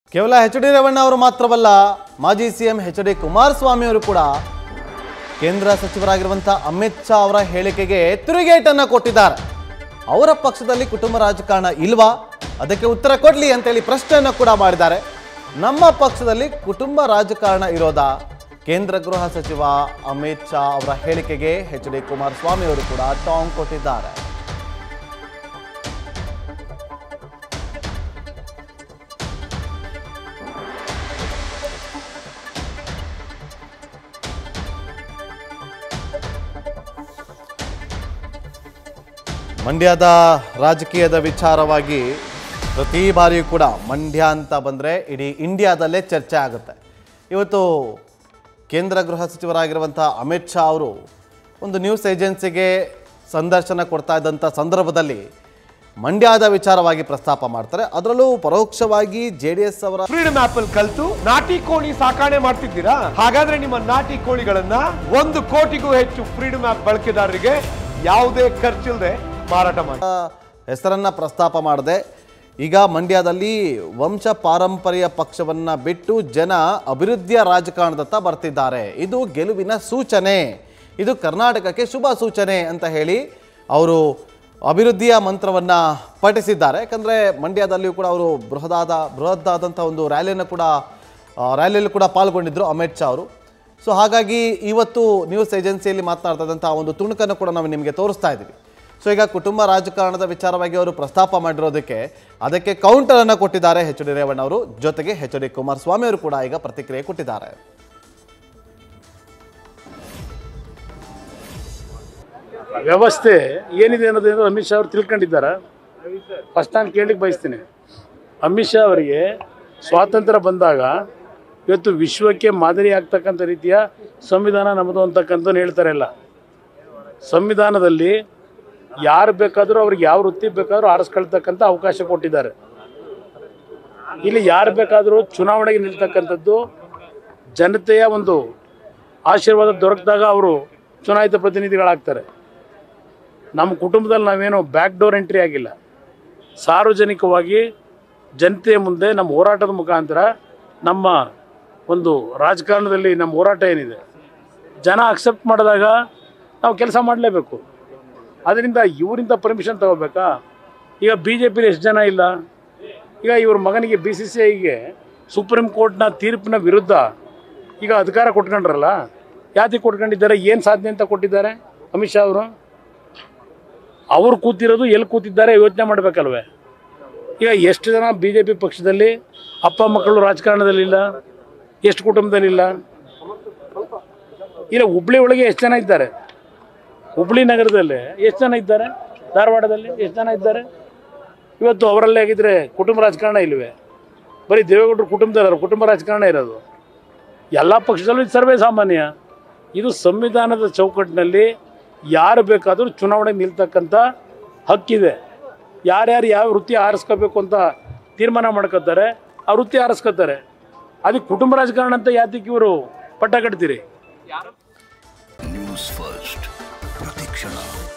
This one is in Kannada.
ಕೇವಲ ಎಚ್ ಡಿ ರೇವಣ್ಣ ಅವರು ಮಾತ್ರವಲ್ಲ ಮಾಜಿ ಸಿಎಂ ಎಚ್ ಡಿ ಕುಮಾರಸ್ವಾಮಿ ಅವರು ಕೂಡ ಕೇಂದ್ರ ಸಚಿವರಾಗಿರುವಂಥ ಅಮಿತ್ ಶಾ ಅವರ ಹೇಳಿಕೆಗೆ ತಿರುಗೇಟನ್ನು ಕೊಟ್ಟಿದ್ದಾರೆ ಅವರ ಪಕ್ಷದಲ್ಲಿ ಕುಟುಂಬ ರಾಜಕಾರಣ ಇಲ್ವಾ ಅದಕ್ಕೆ ಉತ್ತರ ಕೊಡ್ಲಿ ಅಂತೇಳಿ ಪ್ರಶ್ನೆಯನ್ನು ಕೂಡ ಮಾಡಿದ್ದಾರೆ ನಮ್ಮ ಪಕ್ಷದಲ್ಲಿ ಕುಟುಂಬ ರಾಜಕಾರಣ ಇರೋದಾ ಕೇಂದ್ರ ಗೃಹ ಸಚಿವ ಅಮಿತ್ ಶಾ ಅವರ ಹೇಳಿಕೆಗೆ ಎಚ್ ಡಿ ಕುಮಾರಸ್ವಾಮಿ ಅವರು ಕೂಡ ಟಾಂಗ್ ಕೊಟ್ಟಿದ್ದಾರೆ ಮಂಡ್ಯದ ರಾಜಕೀಯದ ವಿಚಾರವಾಗಿ ಪ್ರತಿ ಬಾರಿಯೂ ಕೂಡ ಮಂಡ್ಯ ಅಂತ ಬಂದರೆ ಇಡೀ ಇಂಡಿಯಾದಲ್ಲೇ ಚರ್ಚೆ ಆಗುತ್ತೆ ಇವತ್ತು ಕೇಂದ್ರ ಗೃಹ ಸಚಿವರಾಗಿರುವಂಥ ಅಮಿತ್ ಶಾ ಅವರು ಒಂದು ನ್ಯೂಸ್ ಏಜೆನ್ಸಿಗೆ ಸಂದರ್ಶನ ಕೊಡ್ತಾ ಇದ್ದಂಥ ಸಂದರ್ಭದಲ್ಲಿ ಮಂಡ್ಯದ ವಿಚಾರವಾಗಿ ಪ್ರಸ್ತಾಪ ಮಾಡ್ತಾರೆ ಅದರಲ್ಲೂ ಪರೋಕ್ಷವಾಗಿ ಜೆ ಡಿ ಎಸ್ ಅವರ ಫ್ರೀಡಮ್ ಆಪ್ ಅಲ್ಲಿ ಕಲ್ತು ನಾಟಿ ಕೋಳಿ ಸಾಕಾಣೆ ಮಾಡ್ತಿದ್ದೀರಾ ಹಾಗಾದ್ರೆ ನಿಮ್ಮ ನಾಟಿ ಕೋಳಿಗಳನ್ನ ಒಂದು ಕೋಟಿಗೂ ಹೆಚ್ಚು ಫ್ರೀಡಮ್ ಆಪ್ ಬಳಕೆದಾರರಿಗೆ ಯಾವುದೇ ಖರ್ಚಿಲ್ಲದೆ ಮಾರಾಟ ಮಾಡಿ ಹೆಸರನ್ನ ಪ್ರಸ್ತಾಪ ಮಾಡದೆ ಈಗ ಮಂಡ್ಯದಲ್ಲಿ ವಂಶ ಪಾರಂಪರ್ಯ ಪಕ್ಷವನ್ನ ಬಿಟ್ಟು ಜನ ಅಭಿವೃದ್ಧಿಯ ರಾಜಕಾರಣದತ್ತ ಬರ್ತಿದ್ದಾರೆ ಇದು ಗೆಲುವಿನ ಸೂಚನೆ ಇದು ಕರ್ನಾಟಕಕ್ಕೆ ಶುಭ ಸೂಚನೆ ಅಂತ ಹೇಳಿ ಅವರು ಅಭಿವೃದ್ಧಿಯ ಮಂತ್ರವನ್ನ ಪಠಿಸಿದ್ದಾರೆ ಯಾಕಂದ್ರೆ ಮಂಡ್ಯದಲ್ಲಿಯೂ ಕೂಡ ಅವರು ಬೃಹದಾದ ಬೃಹದಾದಂಥ ಒಂದು ರ್ಯಾಲಿಯನ್ನು ಕೂಡ ಆ, ರ್ಯಾಲಿಯಲ್ಲಿ ಕೂಡ ಪಾಲ್ಗೊಂಡಿದ್ದರು ಅಮಿತ್ ಶಾ ಅವರು ಸೊ ಹಾಗಾಗಿ ಇವತ್ತು ನ್ಯೂಸ್ ಏಜೆನ್ಸಿಯಲ್ಲಿ ಮಾತನಾಡ್ತಾ ಇದ್ದಂಥ ಒಂದು ತುಣುಕನ್ನು ಕೂಡ ನಾವು ನಿಮಗೆ ತೋರಿಸ್ತಾ ಇದ್ದೀವಿ ಸೊ ಈಗ ಕುಟುಂಬ ರಾಜಕಾರಣದ ವಿಚಾರವಾಗಿ ಅವರು ಪ್ರಸ್ತಾಪ ಮಾಡಿರೋದಕ್ಕೆ ಅದಕ್ಕೆ ಕೌಂಟರನ್ನು ಕೊಟ್ಟಿದ್ದಾರೆ ಎಚ್ ಡಿ ರೇವಣ್ಣ ಅವರು ಜೊತೆಗೆ ಎಚ್ ಡಿ ಕುಮಾರಸ್ವಾಮಿ ಅವರು ಕೂಡ ಈಗ ಪ್ರತಿಕ್ರಿಯೆ ಕೊಟ್ಟಿದ್ದಾರೆ ವ್ಯವಸ್ಥೆ ಏನಿದೆ ಅನ್ನೋದೇನು ಅಮಿತ್ ಶಾ ಅವರು ತಿಳ್ಕೊಂಡಿದ್ದಾರಾ ಫಸ್ಟ್ ನಾನು ಕೇಳಲಿಕ್ಕೆ ಬಯಸ್ತೀನಿ ಅಮಿತ್ ಶಾ ಅವರಿಗೆ ಸ್ವಾತಂತ್ರ್ಯ ಬಂದಾಗ ಇವತ್ತು ವಿಶ್ವಕ್ಕೆ ಮಾದರಿ ಆಗ್ತಕ್ಕಂಥ ರೀತಿಯ ಸಂವಿಧಾನ ನಮ್ಮದು ಅಂತಕ್ಕಂಥ ಹೇಳ್ತಾರೆ ಎಲ್ಲ ಸಂವಿಧಾನದಲ್ಲಿ ಯಾರು ಬೇಕಾದರೂ ಅವ್ರಿಗೆ ಯಾವ ವೃತ್ತಿ ಬೇಕಾದರೂ ಆರಿಸ್ಕೊಳ್ತಕ್ಕಂಥ ಅವಕಾಶ ಕೊಟ್ಟಿದ್ದಾರೆ ಇಲ್ಲಿ ಯಾರು ಬೇಕಾದರೂ ಚುನಾವಣೆಗೆ ನಿಲ್ತಕ್ಕಂಥದ್ದು ಜನತೆಯ ಒಂದು ಆಶೀರ್ವಾದ ದೊರಕಿದಾಗ ಅವರು ಚುನಾಯಿತ ಪ್ರತಿನಿಧಿಗಳಾಗ್ತಾರೆ ನಮ್ಮ ಕುಟುಂಬದಲ್ಲಿ ನಾವೇನು ಬ್ಯಾಕ್ ಡೋರ್ ಎಂಟ್ರಿ ಆಗಿಲ್ಲ ಸಾರ್ವಜನಿಕವಾಗಿ ಜನತೆಯ ಮುಂದೆ ನಮ್ಮ ಹೋರಾಟದ ಮುಖಾಂತರ ನಮ್ಮ ಒಂದು ರಾಜಕಾರಣದಲ್ಲಿ ನಮ್ಮ ಹೋರಾಟ ಏನಿದೆ ಜನ ಅಕ್ಸೆಪ್ಟ್ ಮಾಡಿದಾಗ ನಾವು ಕೆಲಸ ಮಾಡಲೇಬೇಕು ಅದರಿಂದ ಇವರಿಂದ ಪರ್ಮಿಷನ್ ತಗೋಬೇಕಾ ಈಗ ಬಿ ಜೆ ಪಿಲಿ ಎಷ್ಟು ಜನ ಇಲ್ಲ ಈಗ ಇವ್ರ ಮಗನಿಗೆ ಬಿ ಸಿ ಸಿ ಐಗೆ ಸುಪ್ರೀಂ ಕೋರ್ಟ್ನ ತೀರ್ಪಿನ ವಿರುದ್ಧ ಈಗ ಅಧಿಕಾರ ಕೊಟ್ಕೊಂಡ್ರಲ್ಲ ಯಾತಿಗೆ ಕೊಟ್ಕೊಂಡಿದ್ದಾರೆ ಏನು ಸಾಧನೆ ಅಂತ ಕೊಟ್ಟಿದ್ದಾರೆ ಅಮಿತ್ ಶಾ ಅವರು ಅವ್ರು ಕೂತಿರೋದು ಎಲ್ಲಿ ಕೂತಿದ್ದಾರೆ ಯೋಚನೆ ಮಾಡಬೇಕಲ್ವೇ ಈಗ ಎಷ್ಟು ಜನ ಬಿ ಜೆ ಪಿ ಪಕ್ಷದಲ್ಲಿ ಅಪ್ಪ ಮಕ್ಕಳು ರಾಜಕಾರಣದಲ್ಲಿಲ್ಲ ಎಷ್ಟು ಕುಟುಂಬದಲ್ಲಿಲ್ಲ ಇಲ್ಲ ಹುಬ್ಳಿ ಒಳಗೆ ಎಷ್ಟು ಜನ ಇದ್ದಾರೆ ಹುಬ್ಳಿ ನಗರದಲ್ಲಿ ಎಷ್ಟು ಜನ ಇದ್ದಾರೆ ಧಾರವಾಡದಲ್ಲಿ ಎಷ್ಟು ಜನ ಇದ್ದಾರೆ ಇವತ್ತು ಅವರಲ್ಲೇ ಆಗಿದ್ರೆ ಕುಟುಂಬ ರಾಜಕಾರಣ ಇಲ್ವೇ ಬರೀ ದೇವೇಗೌಡರು ಕುಟುಂಬದಲ್ಲ ಕುಟುಂಬ ರಾಜಕಾರಣ ಇರೋದು ಎಲ್ಲ ಪಕ್ಷದಲ್ಲೂ ಇದು ಸರ್ವೇ ಸಾಮಾನ್ಯ ಇದು ಸಂವಿಧಾನದ ಚೌಕಟ್ಟಿನಲ್ಲಿ ಯಾರು ಬೇಕಾದರೂ ಚುನಾವಣೆ ನಿಲ್ತಕ್ಕಂಥ ಹಕ್ಕಿದೆ ಯಾರ್ಯಾರು ಯಾವ ವೃತ್ತಿ ಆರಿಸ್ಕೋಬೇಕು ಅಂತ ತೀರ್ಮಾನ ಮಾಡ್ಕೋತಾರೆ ಆ ವೃತ್ತಿ ಆರಿಸ್ಕೋತಾರೆ ಅದಕ್ಕೆ ಕುಟುಂಬ ರಾಜಕಾರಣ ಅಂತ ಯಾತಕ್ಕೆ ಇವರು ಪಟ್ಟ ಕಟ್ತೀರಿ ನ್ಯೂಸ್ ಫಸ್ಟ್ ಪ್ರತಿಕ್ಷಣ